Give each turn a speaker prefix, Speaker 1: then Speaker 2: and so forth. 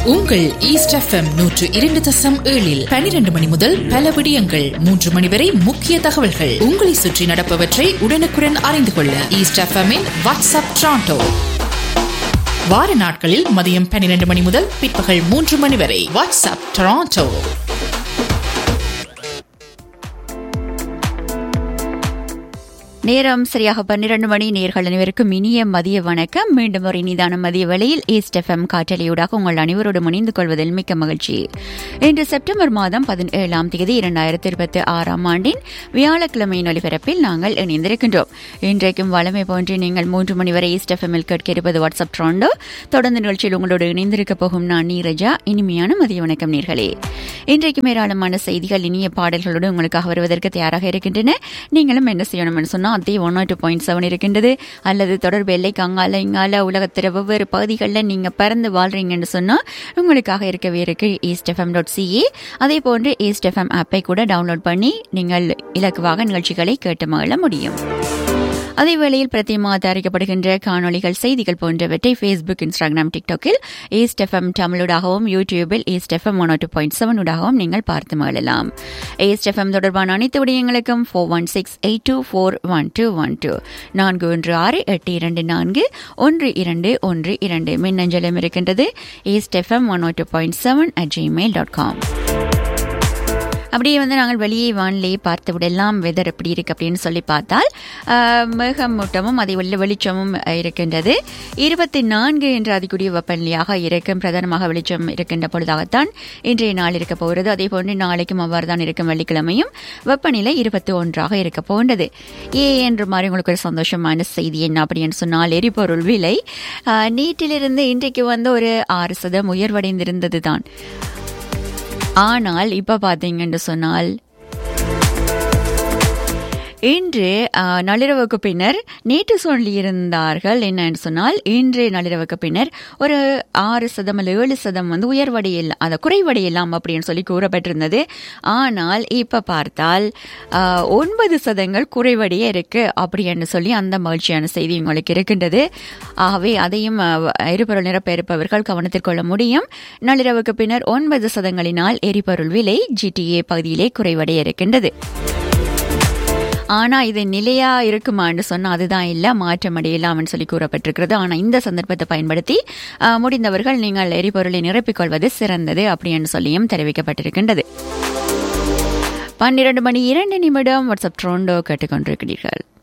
Speaker 1: உங்கள் east FM நூற்று இரண்டு தசம் ஏழில் பனிரெண்டு மணி முதல் பல விடயங்கள் மூன்று மணி வரை முக்கிய தகவல்கள் உங்களை சுற்றி நடப்பவற்றை உடனுக்குடன் அறிந்து கொள்ள ஈஸ்ட் எஃப்எம்மின் வாட்ஸ்அப் ட்ராண்டோ வார நாட்களில் மதியம் பன்னிரண்டு மணி முதல் பிற்பகல் மூன்று மணி வரை வாட்ஸ்அப் டொராண்டோ
Speaker 2: நேரம் சரியாக பன்னிரண்டு மணி நேர்கள் அனைவருக்கும் இனிய மதிய வணக்கம் மீண்டும் ஒரு இனிதான மதிய வேளையில் ஈஸ்ட் எஃப்எம் காற்றலையூடாக உங்கள் அனைவரோடு இணைந்து கொள்வதில் மிக்க மகிழ்ச்சி இன்று செப்டம்பர் மாதம் பதினேழாம் தேதி இரண்டாயிரத்தி இருபத்தி ஆறாம் ஆண்டின் வியாழக்கிழமையின் ஒலிபரப்பில் நாங்கள் இணைந்திருக்கின்றோம் இன்றைக்கும் வளமை போன்று நீங்கள் மூன்று மணி வரை ஈஸ்ட் எஃப்எம்மில் கேட்க இருப்பது வாட்ஸ்அப் ட்ரோண்டோ தொடர்ந்து நிகழ்ச்சியில் உங்களோடு இணைந்திருக்க போகும் நான் நீரஜா இனிமையான மதிய வணக்கம் நேர்களே இன்றைக்கும் ஏராளமான செய்திகள் இனிய பாடல்களோடு உங்களுக்காக வருவதற்கு தயாராக இருக்கின்றன நீங்களும் என்ன செய்யணும்னு சொன்னால் அதே ஒன் டூ பாயிண்ட் செவன் இருக்கின்றது அல்லது தொடர்பு எல்லைக்கு அங்கால இங்கால உலகத்தில் வெவ்வேறு பகுதிகளில் நீங்கள் பறந்து வாழ்றீங்கன்னு சொன்னால் உங்களுக்காக இருக்கவே இருக்கு ஈஸ்ட் எஃப்எம் டாட் சிஏ அதே போன்று ஈஸ்ட் எஃப்எம் ஆப்பை கூட டவுன்லோட் பண்ணி நீங்கள் இலக்குவாக நிகழ்ச்சிகளை கேட்டு மகிழ முடியும் அதே வேளையில் பிரத்தியமாக தயாரிக்கப்படுகின்ற காணொலிகள் செய்திகள் போன்றவற்றை ஃபேஸ்புக் இன்ஸ்டாகிராம் டிக்டாக்கில் ஈஸ்ட் எஃப்எம் தமிழூடாகவும் யூடியூபில் East FM one two point செவனூடாகவும் நீங்கள் பார்த்து மகிழலாம் ஈஸ்ட் எஃப்எம் தொடர்பான அனைத்து விடயங்களுக்கும் four one six eight two four one two one two நான்கு ஒன்று ஆறு எட்டு இரண்டு நான்கு ஒன்று இரண்டு ஒன்று இரண்டு மின்னஞ்சலும் இருக்கின்றது East FM one two point seven at Gmail dot com அப்படியே வந்து நாங்கள் வெளியே வானிலையை பார்த்து விடலாம் வெதர் எப்படி இருக்கு அப்படின்னு சொல்லி பார்த்தால் மேகமூட்டமும் அதை உள்ள வெளிச்சமும் இருக்கின்றது இருபத்தி நான்கு என்ற அதிகூடிய வெப்பநிலையாக இருக்கும் பிரதானமாக வெளிச்சம் இருக்கின்ற பொழுதாகத்தான் இன்றைய நாள் இருக்க போகிறது அதே போன்று நாளைக்கும் அவ்வாறு தான் இருக்கும் வெள்ளிக்கிழமையும் வெப்பநிலை இருபத்தி ஒன்றாக இருக்க போன்றது ஏ என்ற மாதிரி உங்களுக்கு ஒரு சந்தோஷமான செய்தி என்ன அப்படின்னு சொன்னால் எரிபொருள் விலை நீட்டிலிருந்து இன்றைக்கு வந்து ஒரு ஆறு சதம் உயர்வடைந்திருந்தது தான் ஆனால் இப்ப பாத்தீங்கன்னு சொன்னால் இன்று நள்ளிரவுக்கு பின்னர் நேற்று சொல்லியிருந்தார்கள் என்னன்னு சொன்னால் இன்று நள்ளிரவுக்கு பின்னர் ஒரு ஆறு சதம் அல்ல ஏழு சதம் வந்து உயர்வடையலாம் அதை குறைவடையலாம் அப்படின்னு சொல்லி கூறப்பட்டிருந்தது ஆனால் இப்ப பார்த்தால் ஒன்பது சதங்கள் குறைவடைய இருக்கு அப்படின்னு சொல்லி அந்த மகிழ்ச்சியான செய்தி உங்களுக்கு இருக்கின்றது ஆகவே அதையும் எரிபொருள் நிரப்ப இருப்பவர்கள் கவனத்தில் கொள்ள முடியும் நள்ளிரவுக்கு பின்னர் ஒன்பது சதங்களினால் எரிபொருள் விலை ஜிடிஏ பகுதியிலே குறைவடைய இருக்கின்றது ஆனா இது நிலையா இருக்குமான்னு சொன்னா அதுதான் இல்ல மாற்றம் அடையலாம்னு சொல்லி கூறப்பட்டிருக்கிறது ஆனா இந்த சந்தர்ப்பத்தை பயன்படுத்தி முடிந்தவர்கள் நீங்கள் எரிபொருளை நிரப்பிக்கொள்வது சிறந்தது அப்படின்னு சொல்லியும் தெரிவிக்கப்பட்டிருக்கின்றது பன்னிரண்டு மணி இரண்டு நிமிடம் வாட்ஸ்அப் ட்ரோண்டோ கேட்டுக்கொண்டிருக்கிறீர்கள்